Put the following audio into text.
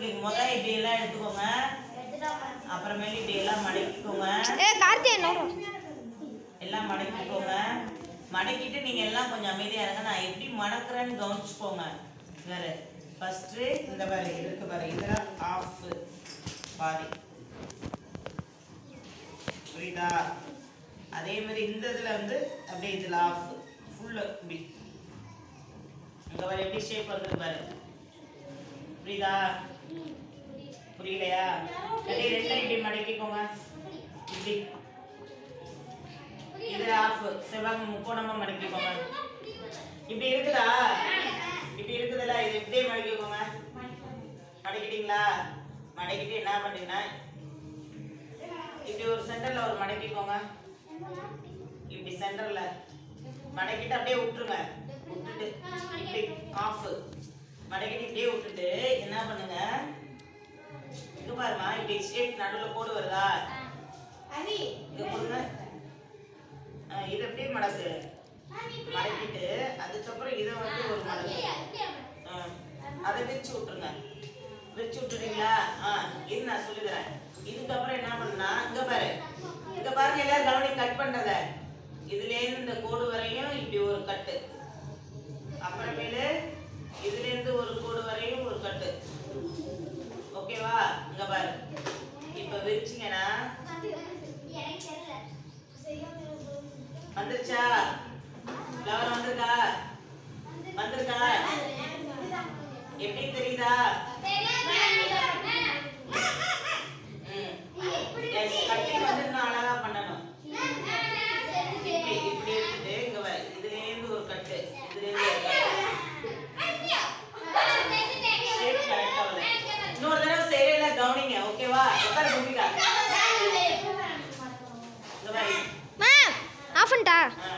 இருக்கு முத இப்படி எல்லாம் எடுத்துக்கோங்க அப்புறமேல இப்படி எல்லாம் மடக்கிக்கோங்க ஏ கார்த்தி என்ன எல்லாம் மடக்கிக்கோங்க மடக்கிட்டு நீங்க எல்லாம் கொஞ்சம் அமைதியா இருங்க நான் எப்படி மடக்குறேன்னு கவனிச்சுக்கோங்க வேற ஃபர்ஸ்ட் இந்த பாரு இருக்கு பாரு இதுல ஆஃப் பாதி புரியுதா அதே மாதிரி இந்த இதுல வந்து அப்படியே இதுல ஆஃப் ஃபுல்லு இப்படி இங்க பாரு எப்படி ஷேப் வந்துருக்கு பாரு புரியுதா புரியலையா அப்படியே ரெண்டும் இப்படி மடக்கிக்கோங்க இப்படி இது ஆஃப் செவ்வகம் முக்கோணமா மடக்கிக்கோங்க இப்படி இருக்குதா இப்படி இருக்குதுல்ல இது இப்படியே மடக்கிக்கோங்க மடக்கிட்டீங்களா மடக்கிட்டு என்ன பண்ணீங்கன்னா இப்படி ஒரு சென்டர்ல ஒரு மடக்கிக்கோங்க இப்படி சென்டர்ல மடக்கிட்டு அப்படியே விட்டுருங்க விட்டுட்டு இப்படி ஆஃப் மடக்கிட்டு இப்படியே விட்டுட்டு என்ன பண்ணுங்க இங்க பாருமா இப்படி ஷேப் நடுவுல கோடு வருதா இங்க கொடுங்க ஆ, இது அப்படியே மடக்கு மடக்கிட்டு அதுக்கப்புறம் இதை வந்து ஒரு மடக்கு ஆ, அதை விரிச்சு விட்டுருங்க விரிச்சு விட்டுறீங்களா ஆ இது நான் சொல்லித்தரேன் இதுக்கப்புறம் என்ன பண்ணா இங்க பாரு இங்க பாருங்க எல்லாரும் கவனி கட் பண்றத இதுல இருந்து இந்த கோடு வரையும் இப்படி ஒரு கட்டு அப்புறமேலு இதுல இருந்து ஒரு கோடு வரையும் ஒரு கட்டு ஓகேவா இங்க பாரு இப்ப விரிச்சிங்கன்னா வந்துருச்சா ஃப்ளவர் வந்திருக்கா வந்திருக்கா எப்படி தெரியுதா ம் எஸ் கட்டிங் வந்து இன்னும் அழகா பண்ணணும் இப்படி இப்படி எடுத்துட்டு இங்க வர இதுல இருந்து ஒரு கட்டு இதுல இருந்து ஒரு கட்டு ஷேப் கரெக்டா வர இன்னொரு தடவை செய்யல கவனிங்க ஓகேவா உட்கார பூமிகா இங்க பாரு மேம் ஆஃப் பண்ணிட்டா ஆ,